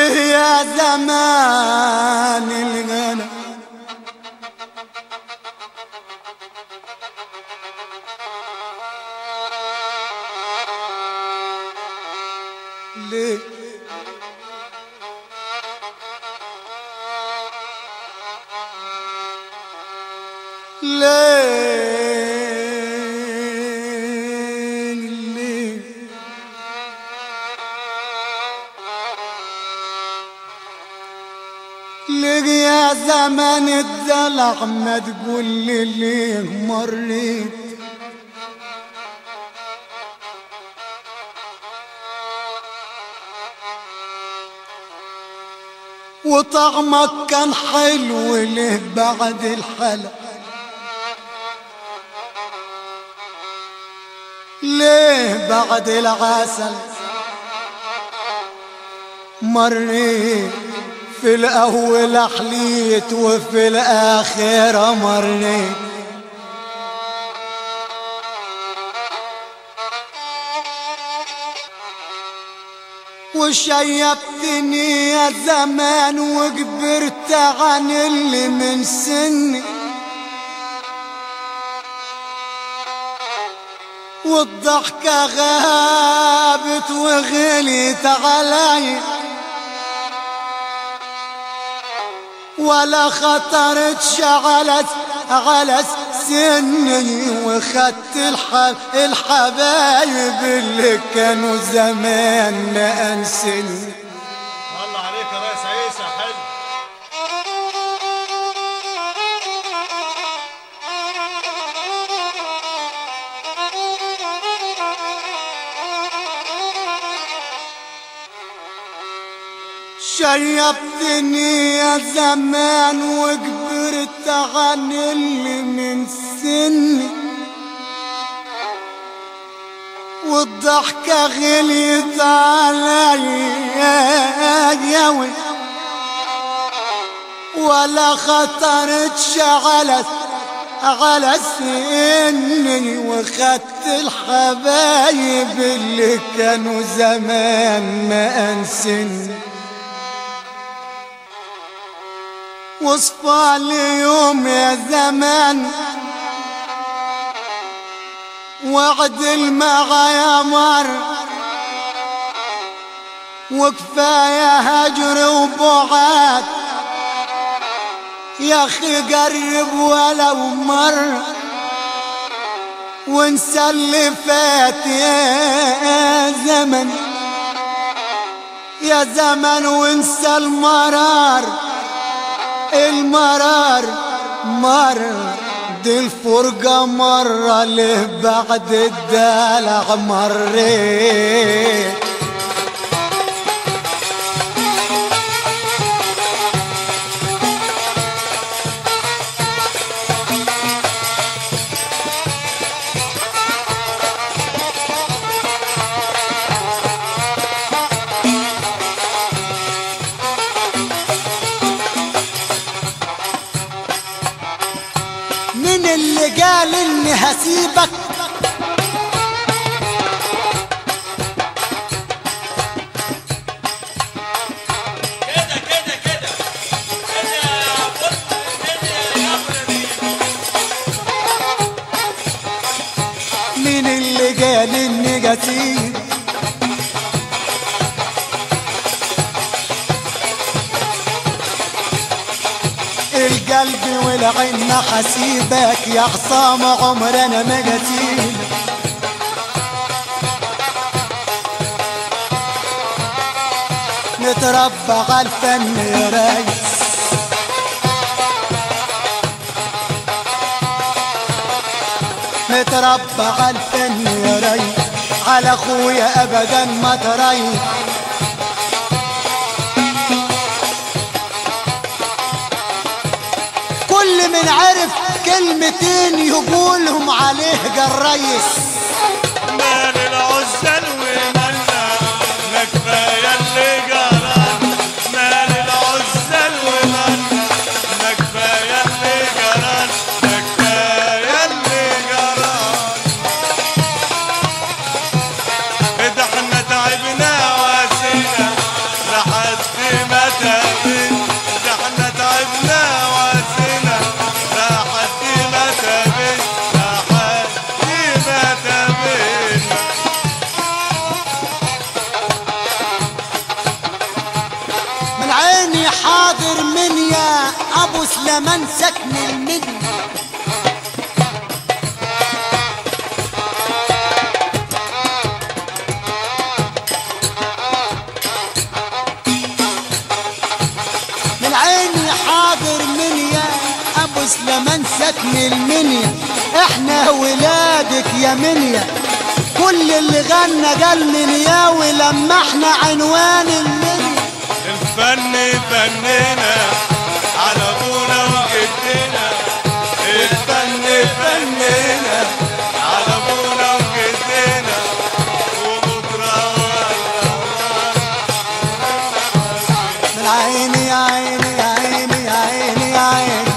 ليه يا زمان الغنى ليه ليه ليه ليه يا زمان الدلع ما تقول لي ليه مريت وطعمك كان حلو ليه بعد الحلا ليه بعد العسل مريت في الأول حليت وفي الآخرة مريت وشيبتني يا زمان وكبرت عن اللي من سني والضحكة غابت وغليت علي ولا خطرت شعلت على سني وخدت الحب الحبايب اللي كانوا زمان انسني الله عليك يا ريس عيسى حلو شيبتني يا زمان وكبرت عن اللي من سني والضحكة غليت علي ولا خطرت شعلت على سني وخدت الحبايب اللي كانوا زمان ما انسني وصفى اليوم يا زمان وعدل معايا مر وكفاية هجر وبعاد يا اخي قرب ولو مر وانسى اللي فات يا زمن يا زمن وانسى المرار المرار مر دي الفرقة مرة له بعد الدلع مريت من اللي قال اني هسيبك كده كده كده كده يا بص كده يا من اللي قال اني قتيل القلب والعين ما حسيبك يا خصام عمرنا ما قتيل نتربى على الفن يا ريس نتربى على الفن يا ريس على اخويا ابدا ما تريس كل من عرف كلمتين يقولهم عليه جريس مال العزل ومالنا ما كفايه اللي جران مال العزل ومالنا ما كفايه اللي جران ما كفايه اللي جران ده احنا تعبنا واسينا لحد زمان سكن المدن من عيني حاضر منيا ابو سليمان سكن المنيا احنا ولادك يا منيا كل اللي غنى قال منيا ولما احنا عنوان المنيا الفن فننا على ابونا وجدنا الفن فننا على ابونا وجدنا وبكره من عيني يا عيني يا عيني يا عيني يا عيني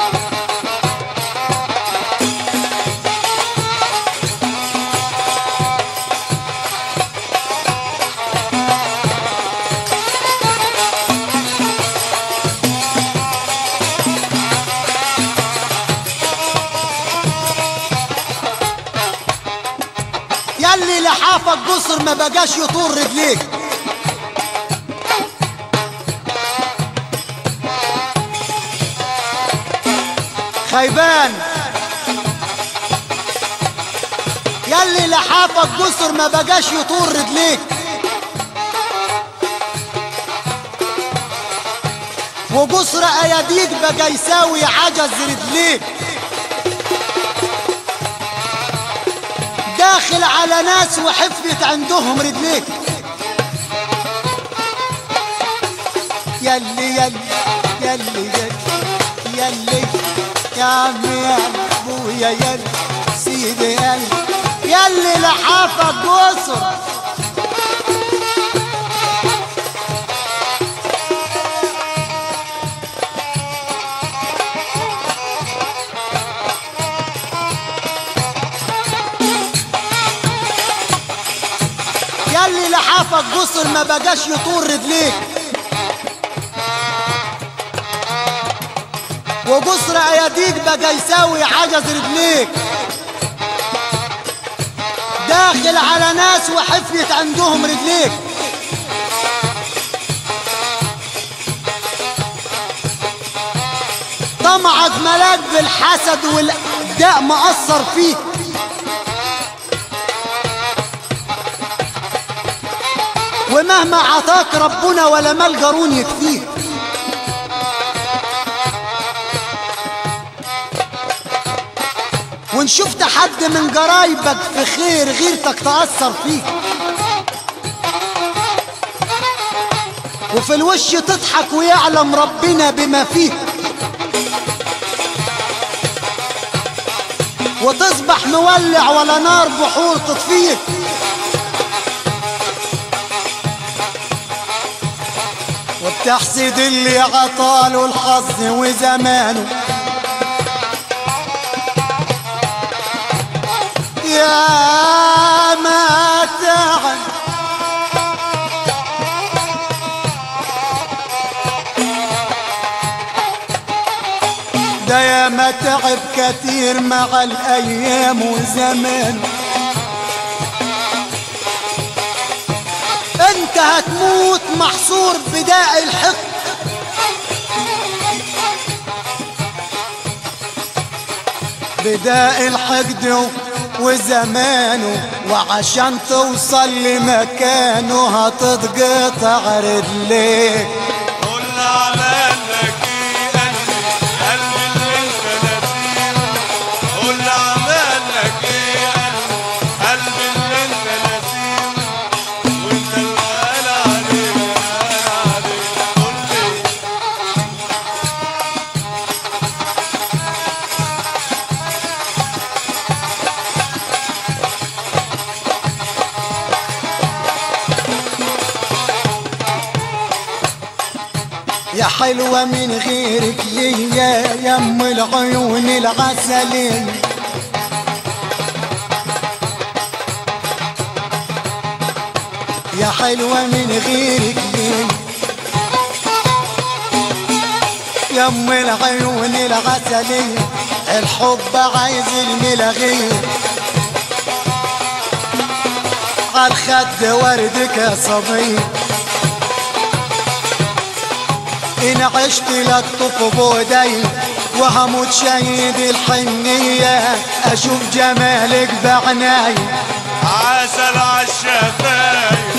ياللي لحافك قصر ما بقاش يطول رجليك خيبان ياللي لحافك قصر ما بقاش يطول رجليك وقصر اياديك بقى يساوي عجز رجليك داخل على ناس وحفلت عندهم رجليك يلي يلي يلي يلي يلي يا عمي يا ابويا يلي سيدي يلي يلي لحافك قصر يلي لحافك قصر ما بقاش يطول رجليك وقصر اياديك بقى يساوي عجز رجليك داخل على ناس وحفلت عندهم رجليك طمعك ملاك بالحسد والداء مأثر فيك ومهما عطاك ربنا ولا مال قارون يكفيك وان شفت حد من قرايبك في خير غيرتك تأثر فيك وفي الوش تضحك ويعلم ربنا بما فيك وتصبح مولع ولا نار بحور تطفيك وبتحسد اللي عطاله الحظ وزمانه يا ما تعب ده يا ما تعب كتير مع الايام وزمان انت هتموت محصور بداء الحقد بداء الحقد وزمانه وعشان توصل لمكانه هتتقطع رجليك قول عمل لك ايه قلبي قلبي اللي انت ناسيه قول عمل لك ايه قلبي قلبي اللي انت ناسيه وانت اللي قال عليه قال عليه قول لي يا حلوة من غيرك ليا يا ام العيون العسلية يا حلوة من غيرك ليا يا ام العيون العسلية الحب عايز الملغية عالخد وردك يا صبيه إن عشت لطف بودي وهموت شهيد الحنية أشوف جمالك بعناي عسل عالشفايف